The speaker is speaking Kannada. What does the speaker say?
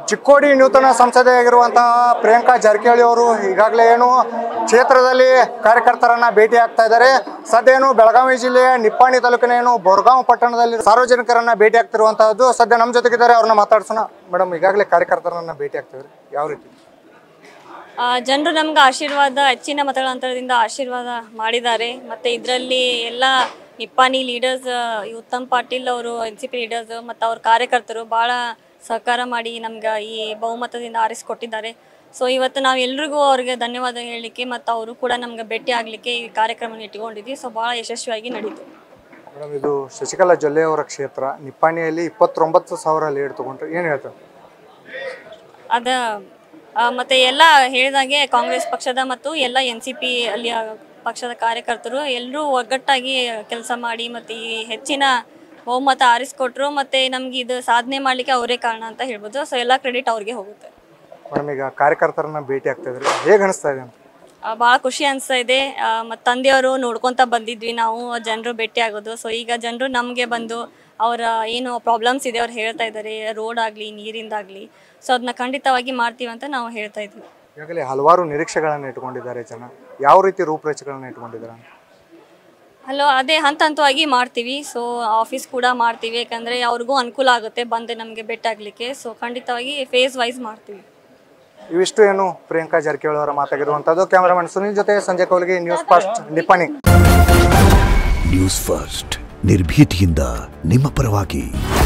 ಚಿಕ್ಕೋಡಿ ನೂತನ ಸಂಸದೆಯಾಗಿರುವಂತಹ ಪ್ರಿಯಾಂಕಾ ಜಾರಕಿಹೊಳಿ ಅವರು ಈಗಾಗಲೇ ಏನು ಕ್ಷೇತ್ರದಲ್ಲಿ ಕಾರ್ಯಕರ್ತರನ್ನ ಭೇಟಿ ಆಗ್ತಾ ಇದ್ದಾರೆ ಸದ್ಯ ಏನು ಬೆಳಗಾವಿ ಜಿಲ್ಲೆಯ ನಿಪ್ಪಾಣಿ ತಾಲೂಕಿನ ಏನು ಬೋರ್ಗಾಂವ್ ಪಟ್ಟಣದಲ್ಲಿ ಸಾರ್ವಜನಿಕರನ್ನ ಭೇಟಿ ಆಗ್ತಿರುವಂತಹದ್ದು ಸದ್ಯ ನಮ್ಮ ಜೊತೆಗಿದ್ದಾರೆ ಅವ್ರನ್ನ ಮಾತಾಡ್ಸೋಣ ಮೇಡಮ್ ಈಗಾಗಲೇ ಕಾರ್ಯಕರ್ತರನ್ನ ಭೇಟಿ ಆಗ್ತಿದ್ರಿ ಯಾವ ರೀತಿ ಜನರು ನಮ್ಗೆ ಆಶೀರ್ವಾದ ಹೆಚ್ಚಿನ ಮತಗಳ ಅಂತರದಿಂದ ಆಶೀರ್ವಾದ ಮಾಡಿದ್ದಾರೆ ಮತ್ತು ಇದರಲ್ಲಿ ಎಲ್ಲ ನಿಪ್ಪಾಣಿ ಲೀಡರ್ಸ್ ಉತ್ತಮ್ ಪಾಟೀಲ್ ಅವರು ಎನ್ ಸಿ ಪಿ ಲೀಡರ್ಸ್ ಮತ್ತು ಅವ್ರ ಕಾರ್ಯಕರ್ತರು ಭಾಳ ಸಹಕಾರ ಮಾಡಿ ನಮ್ಗೆ ಈ ಬಹುಮತದಿಂದ ಆರಿಸಿಕೊಟ್ಟಿದ್ದಾರೆ ಸೊ ಇವತ್ತು ನಾವು ಎಲ್ರಿಗೂ ಅವ್ರಿಗೆ ಧನ್ಯವಾದ ಹೇಳಲಿಕ್ಕೆ ಮತ್ತು ಅವರು ಕೂಡ ನಮ್ಗೆ ಭೇಟಿ ಆಗಲಿಕ್ಕೆ ಈ ಕಾರ್ಯಕ್ರಮ ಇಟ್ಕೊಂಡಿದ್ವಿ ಸೊ ಭಾಳ ಯಶಸ್ವಿಯಾಗಿ ನಡೀತು ಮೇಡಮ್ ಇದು ಶಶಿಕಲಾ ಜೊಲ್ಲೆ ಅವರ ಕ್ಷೇತ್ರ ನಿಪ್ಪಾಣಿಯಲ್ಲಿ ಇಪ್ಪತ್ತೊಂಬತ್ತು ಸಾವಿರ ಲೀಡ್ ತಗೊಂಡ್ರೆ ಏನು ಹೇಳ್ತಾರೆ ಅದ ಆ, ಮತ್ತೆ ಎಲ್ಲ ಹೇಳಿದಾಗೆ ಕಾಂಗ್ರೆಸ್ ಪಕ್ಷದ ಮತ್ತು ಎಲ್ಲ ಎನ್ ಸಿ ಪಿ ಅಲ್ಲಿಯ ಪಕ್ಷದ ಕಾರ್ಯಕರ್ತರು ಎಲ್ಲರೂ ಒಗ್ಗಟ್ಟಾಗಿ ಕೆಲಸ ಮಾಡಿ ಮತ್ತು ಈ ಹೆಚ್ಚಿನ ಬಹುಮತ ಆರಿಸ್ಕೊಟ್ರು ಮತ್ತು ನಮ್ಗೆ ಇದು ಸಾಧನೆ ಮಾಡಲಿಕ್ಕೆ ಅವರೇ ಕಾರಣ ಅಂತ ಹೇಳ್ಬೋದು ಸೊ ಎಲ್ಲ ಕ್ರೆಡಿಟ್ ಅವ್ರಿಗೆ ಹೋಗುತ್ತೆ ಮೇಡಮ್ ಈಗ ಕಾರ್ಯಕರ್ತರನ್ನ ಭೇಟಿ ಆಗ್ತಾ ಇದ್ರಿ ಹೇಗೆ ಅನಿಸ್ತಾ ಇದೆ ಅಂತ ಭಾಳ ಖುಷಿ ಅನಿಸ್ತಾ ಇದೆ ಮತ್ತು ತಂದೆಯವರು ನೋಡ್ಕೊತ ಬಂದಿದ್ವಿ ನಾವು ಜನರು ಭೇಟಿ ಆಗೋದು ಸೊ ಈಗ ಜನರು ನಮಗೆ ಬಂದು ಅವರ ಏನು ಪ್ರಾಬ್ಲಮ್ಸ್ ಇದೆ ಅವ್ರು ಹೇಳ್ತಾ ಇದ್ದಾರೆ ರೋಡ್ ಆಗಲಿ ನೀರಿಂದಾಗಲಿ ಸೊ ಅದನ್ನ ಖಂಡಿತವಾಗಿ ಮಾಡ್ತೀವಿ ಅಂತ ನಾವು ಹೇಳ್ತಾ ಇದ್ವಿ ಈಗಾಗಲೇ ಹಲವಾರು ನಿರೀಕ್ಷೆಗಳನ್ನು ಇಟ್ಕೊಂಡಿದ್ದಾರೆ ಜನ ಯಾವ ರೀತಿ ರೂಪರೇಷೆಗಳನ್ನ ಇಟ್ಕೊಂಡಿದ್ದಾರೆ ಅಂತ ಹಲೋ ಅದೇ ಹಂತ ಹಂತವಾಗಿ ಮಾಡ್ತೀವಿ ಸೊ ಆಫೀಸ್ ಕೂಡ ಮಾಡ್ತೀವಿ ಯಾಕಂದರೆ ಅವ್ರಿಗೂ ಅನುಕೂಲ ಆಗುತ್ತೆ ಬಂದು ನಮಗೆ ಭೇಟಿಯಾಗಲಿಕ್ಕೆ ಸೊ ಖಂಡಿತವಾಗಿ ಫೇಸ್ ವೈಸ್ ಮಾಡ್ತೀವಿ ಇವಿಷ್ಟು ಏನು ಪ್ರಿಯಾಂಕಾ ಜಾರಕಿಹೊಳಿ ಅವರ ಮಾತಾಗಿರುವಂಥದ್ದು ಕ್ಯಾಮರಾಮನ್ ಸುನಿಲ್ ಜೊತೆ ಸಂಜಯ್ ಕೌಲ್ಗೆ news first Nippani news first ನಿರ್ಭೀತಿಯಿಂದ ನಿಮ್ಮ ಪರವಾಗಿ